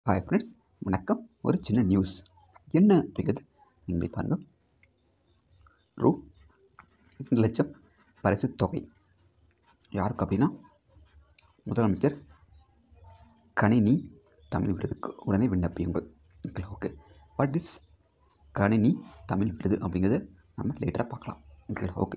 hi friends வணக்கம் ஒரு சின்ன நியூஸ் என்ன அப்படிங்கிறது நீங்களே பாருங்கள் ரூ ரெண்டு லட்சம் பரிசு தொகை யாருக்கு அப்படின்னா முதலமைச்சர் கணினி தமிழ் விருதுக்கு உடனே விண்ணப்பியுங்கள் ஓகே வாட் இஸ் கணினி தமிழ் விருது அப்படிங்கிறத நம்ம லேட்டராக பார்க்கலாம் ஓகே ஓகே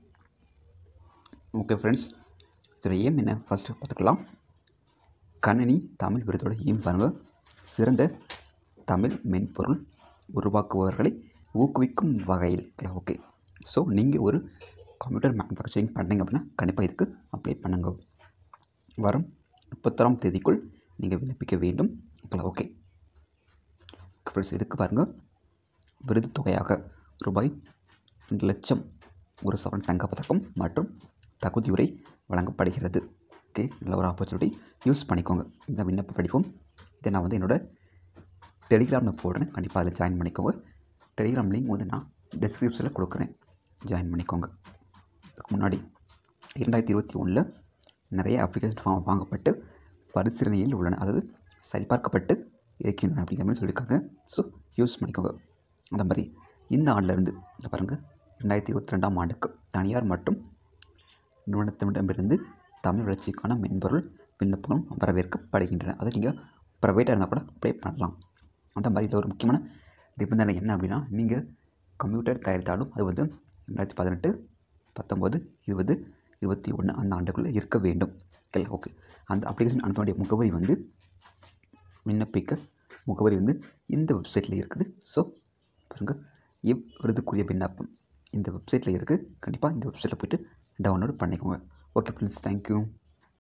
ஓகே ஃப்ரெண்ட்ஸ் இதோட ஏம் என்ன ஃபஸ்ட்டு பார்த்துக்கலாம் கணினி தமிழ் விருதோட ஏம் பாருங்கள் சிறந்த தமிழ் மென்பொருள் உருவாக்குபவர்களை ஊக்குவிக்கும் வகையில் ஓகே ஸோ நீங்கள் ஒரு கம்ப்யூட்டர் மேனுஃபேக்சரிங் பண்ணுறீங்க அப்படின்னா கண்டிப்பாக இதுக்கு அப்ளை பண்ணுங்க வரும் முப்பத்தாறாம் தேதிக்குள் நீங்கள் விண்ணப்பிக்க வேண்டும் ஓகே ஃப்ரெண்ட்ஸ் இதுக்கு பாருங்கள் விருது தொகையாக ரூபாய் ரெண்டு லட்சம் ஒரு சவரன் தங்க பதக்கம் மற்றும் தகுதியுரை வழங்கப்படுகிறது ஓகே நல்ல ஒரு ஆப்பர்ச்சுனிட்டி யூஸ் பண்ணிக்கோங்க இந்த விண்ணப்ப படிப்போம் இதை நான் வந்து என்னோடய டெலிகிராமில் போடுறேன் கண்டிப்பாக அதில் ஜாயின் பண்ணிக்கோங்க டெலிகிராம் லிங்க் வந்து நான் டிஸ்கிரிப்ஷனில் கொடுக்குறேன் ஜாயின் பண்ணிக்கோங்க இதுக்கு முன்னாடி இரண்டாயிரத்தி இருபத்தி ஒன்றில் நிறைய அப்ளிகேஷன் ஃபார்ம் வாங்கப்பட்டு பரிசீலனையில் உள்ளன அதாவது சரிபார்க்கப்பட்டு இருக்கின்றன அப்படிங்கிற மாதிரி சொல்லியிருக்காங்க ஸோ யூஸ் பண்ணிக்கோங்க அந்த மாதிரி இந்த ஆண்டிலிருந்து இந்த பாருங்கள் ரெண்டாயிரத்தி இருபத்தி ரெண்டாம் ஆண்டுக்கு தனியார் மற்றும் நிறுவனத்திடமிருந்து தமிழ் வளர்ச்சிக்கான மென்பொருள் விண்ணப்பங்களும் வரவேற்கப்படுகின்றன அதை நீங்கள் ப்ரைவேட்டாக இருந்தால் கூட அப்ளை பண்ணலாம் அந்த மாதிரி இதில் ஒரு முக்கியமான நிபந்தனை என்ன அப்படின்னா நீங்கள் கம்ப்யூட்டர் தயாரித்தாலும் அது வந்து ரெண்டாயிரத்தி பதினெட்டு பத்தொம்போது இருபது இருபத்தி ஒன்று அந்த ஆண்டுக்குள்ளே இருக்க வேண்டும் ஓகே ஓகே அந்த அப்ளிகேஷன் அனுப்ப வேண்டிய முகவரி வந்து விண்ணப்பிக்க முகவரி வந்து இந்த வெப்சைட்டில் இருக்குது ஸோ பாருங்கள் இவ் விருதுக்குரிய விண்ணப்பம் இந்த வெப்சைட்டில் இருக்குது கண்டிப்பாக இந்த வெப்சைட்டில் போய்ட்டு டவுன்லோட் பண்ணிக்கோங்க ஓகே ஃப்ரெண்ட்ஸ் தேங்க்யூ